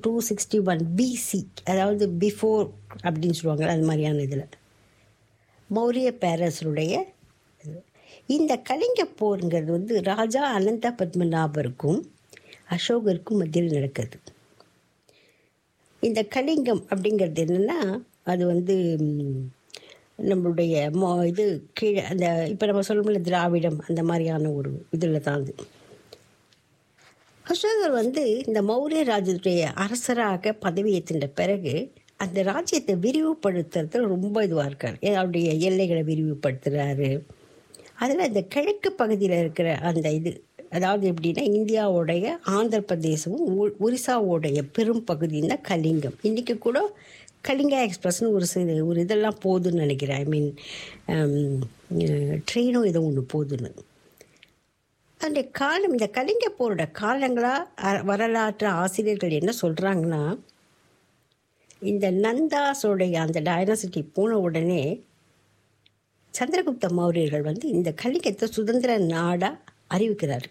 Two sixty one P C before அப்படின்னு சொல்லுவாங்க அது மாதிரியான இதில் மௌரிய பேரரசருடைய இது. இந்த கலிங்க போருங்கிறது வந்து ராஜா அனந்த பத்மநாபருக்கும் அசோகருக்கும் மத்தியில் நடக்குது இந்த கலிங்கம் அப்படிங்கிறது என்னென்னா அது வந்து ம், நம்மளுடைய மோ இது கீழே அந்த இப்போ நம்ம சொல்லணும்ல திராவிடம் அந்த மாதிரியான ஒரு இதில் தான் அது அசோகர் வந்து இந்த மௌரிய ராஜ்யத்துடைய அரசராக பதவியேற்றின பிறகு அந்த ராஜ்யத்தை விரிவுபடுத்துறதுல ரொம்ப இதுவாக இருக்கார் அவருடைய எல்லைகளை விரிவுபடுத்துகிறாரு அதில் இந்த கிழக்கு பகுதியில் இருக்கிற அந்த இது அதாவது எப்படின்னா இந்தியாவுடைய ஆந்திர பிரதேசமும் ஒ- ஒரிசாவுடைய பெரும் பகுதியும் தான் கலிங்கம் இன்றைக்கி கூட கலிங்கா எக்ஸ்பிரஸ்னு ஒரு சில ஒரு இதெல்லாம் போகுதுன்னு நினைக்கிறேன் ஐ மீன் ட்ரெயினும் ஏதோ ஒன்று போகுதுன்னு அந்த காலம் இந்த கலிங்க போரோட காலங்களாக வரலாற்று ஆசிரியர்கள் என்ன சொல்கிறாங்கன்னா இந்த நந்தாஸோடைய அந்த டைனசிட்டி போன உடனே சந்திரகுப்த மௌரியர்கள் வந்து இந்த கலிங்கத்தை சுதந்திர நாடாக அறிவிக்கிறாரு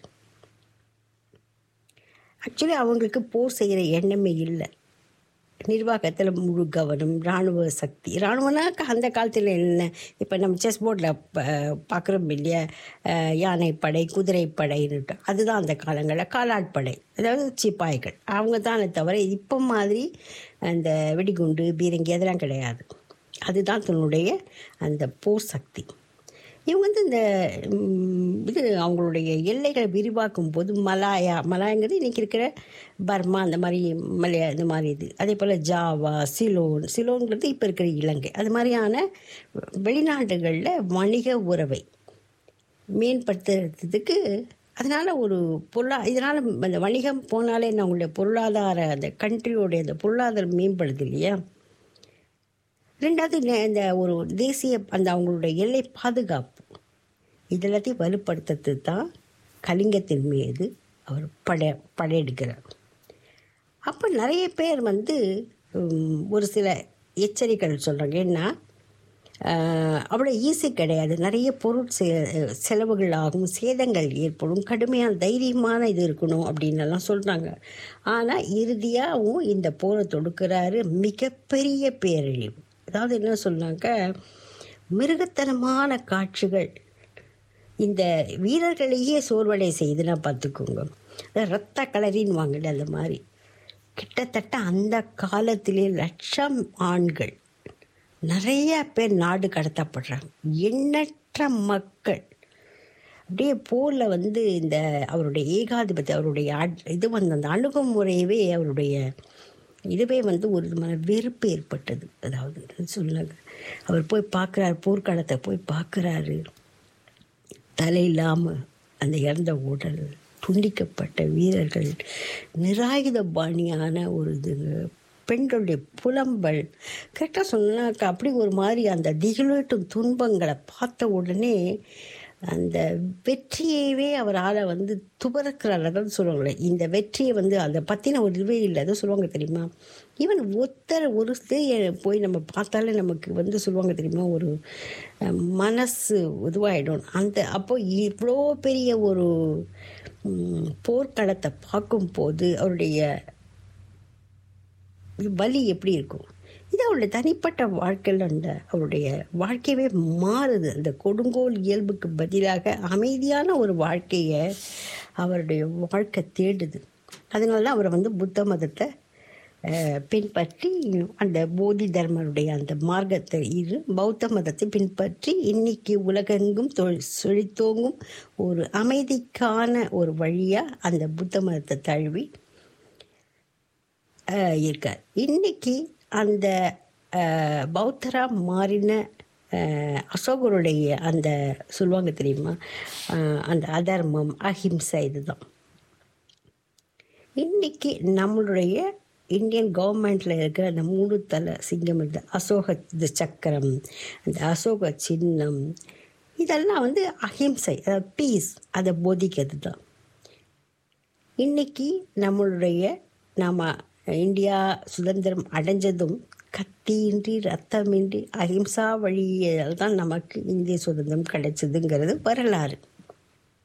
ஆக்சுவலி அவங்களுக்கு போர் செய்கிற எண்ணமே இல்லை நிர்வாகத்தில் முழு கவனம் இராணுவ சக்தி இராணுவம்னா அந்த காலத்தில் என்ன இப்போ நம்ம செஸ் போர்டில் பார்க்குறோம் இல்லையா அஹ், யானைப்படை குதிரைப்படைன்னுட்டு அதுதான் அந்த காலங்களில் காலாட்படை அதாவது சிப்பாய்கள் அவங்க தானே தவிர இப்போ மாதிரி அந்த வெடிகுண்டு பீரங்கி அதெல்லாம் கிடையாது அதுதான் தன்னுடைய அந்த போர் சக்தி இவங்க வந்து இந்த ம், இது அவங்களுடைய எல்லைகளை விரிவாக்கும் போது மலாயா மலாயங்கிறது இன்றைக்கி இருக்கிற பர்மா அந்த மாதிரி மலையா இந்த மாதிரி இது அதே போல் ஜாவா சிலோன் சிலோன்கிறது இப்போ இருக்கிற இலங்கை அது மாதிரியான வெளிநாடுகளில் வணிக உறவை மேம்படுத்துறதுக்கு அதனால் ஒரு பொருளா இதனால் அந்த வணிகம் போனாலே என்ன அவங்களுடைய பொருளாதார அந்த கண்ட்ரியோடைய அந்த பொருளாதாரம் மேம்படுது இல்லையா ரெண்டாவது நே- இந்த ஒரு தேசிய அந்த அவங்களுடைய எல்லை பாதுகாப்பு இதெல்லாத்தையும் வலுப்படுத்துறது தான் கலிங்கத்தின் மீது அவர் படை படையெடுக்கிறார் அப்போ நிறைய பேர் வந்து உம், ஒரு சில எச்சரிக்கைகள் சொல்கிறாங்க ஏன்னா ஆஹ், அவ்வளோ ஈஸி கிடையாது நிறைய பொருள் செ செலவுகள் ஆகும் சேதங்கள் ஏற்படும் கடுமையான தைரியமான இது இருக்கணும் அப்படின்னு எல்லாம் சொல்கிறாங்க ஆனால் இறுதியாகவும் இந்த போரை தொடுக்கிறாரு மிகப்பெரிய பேரழிவு அதாவது என்ன சொன்னாக்க மிருகத்தனமான காட்சிகள் இந்த வீரர்களையே சோர்வடை செய்துன்னா பார்த்துக்கோங்க அதாவது ரத்த கலரின்னு வாங்கல அந்த மாதிரி கிட்டத்தட்ட அந்த காலத்திலே லட்சம் ஆண்கள் நிறைய பேர் நாடு கடத்தப்படுறாங்க எண்ணற்ற மக்கள் அப்படியே போரில் வந்து இந்த அவருடைய ஏகாதிபதி அவருடைய ஆட்- இது வந்து அந்த அணுகுமுறையவே அவருடைய இதுவே வந்து ஒரு விதமான வெறுப்பு ஏற்பட்டது அதாவது சொல்லுங்க அவர் போய் பார்க்குறாரு போர்க்களத்தை போய் பார்க்குறாரு தலை இல்லாமல் அந்த இறந்த உடல் துண்டிக்கப்பட்ட வீரர்கள் நிராயுத பாணியான ஒரு இது பெண்களுடைய புலம்பல் கரெக்டாக சொன்னாக்க அப்படி ஒரு மாதிரி அந்த திகிலூட்டும் துன்பங்களை பார்த்த உடனே அந்த வெற்றியவே அவரால் வந்து துபரக்கிறார் அதாவது சொல்லுவாங்களே இந்த வெற்றியை வந்து அதை பற்றின ஒரு இதுவே இல்லை அதை சொல்லுவாங்க தெரியுமா ஈவன் ஒருத்தர் ஒரு ஸ்திரியை போய் நம்ம பார்த்தாலே நமக்கு வந்து சொல்லுவாங்க தெரியுமா ஒரு அஹ், மனசு இதுவாகிடும் அந்த அப்போ இவ்வளோ பெரிய ஒரு ம், போர்க்களத்தை பார்க்கும்போது அவருடைய வலி எப்படி இருக்கும் இது அவருடைய தனிப்பட்ட வாழ்க்கையில் அந்த அவருடைய வாழ்க்கையவே மாறுது அந்த கொடுங்கோல் இயல்புக்கு பதிலாக அமைதியான ஒரு வாழ்க்கையை அவருடைய வாழ்க்கை தேடுது அதனால தான் அவர் வந்து புத்த மதத்தை அஹ், பின்பற்றி அந்த போதி தர்மருடைய அந்த மார்க்கத்தை இரு பௌத்த மதத்தை பின்பற்றி இன்னைக்கு உலகெங்கும் தொழில் செழித்தோங்கும் ஒரு அமைதிக்கான ஒரு வழியாக அந்த புத்த மதத்தை தழுவி அஹ், இருக்கார் இன்னைக்கு அந்த அஹ், பௌத்தரா மாறின அஹ், அசோகருடைய அந்த சொல்லுவாங்க தெரியுமா அஹ், அந்த அதர்மம் அஹிம்சை இதுதான் இன்னைக்கு நம்மளுடைய இந்தியன் கவர்மெண்ட்டில் இருக்கிற அந்த மூணு தலை சிங்கம் இந்த அசோக இது சக்கரம் அந்த அசோக சின்னம் இதெல்லாம் வந்து அஹிம்சை அதாவது பீஸ் அதை போதிக்கிறது தான் இன்னைக்கு நம்மளுடைய நாம் இந்தியா சுதந்திரம் அடைஞ்சதும் கத்தியின்றி ரத்தமின்றி அஹிம்சா வழியால் தான் நமக்கு இந்திய சுதந்திரம் கிடைச்சதுங்கிறது வரலாறு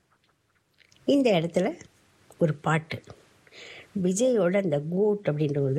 இந்த இடத்துல ஒரு பாட்டு விஜயோட அந்த கோட் அப்படின்ற ஒரு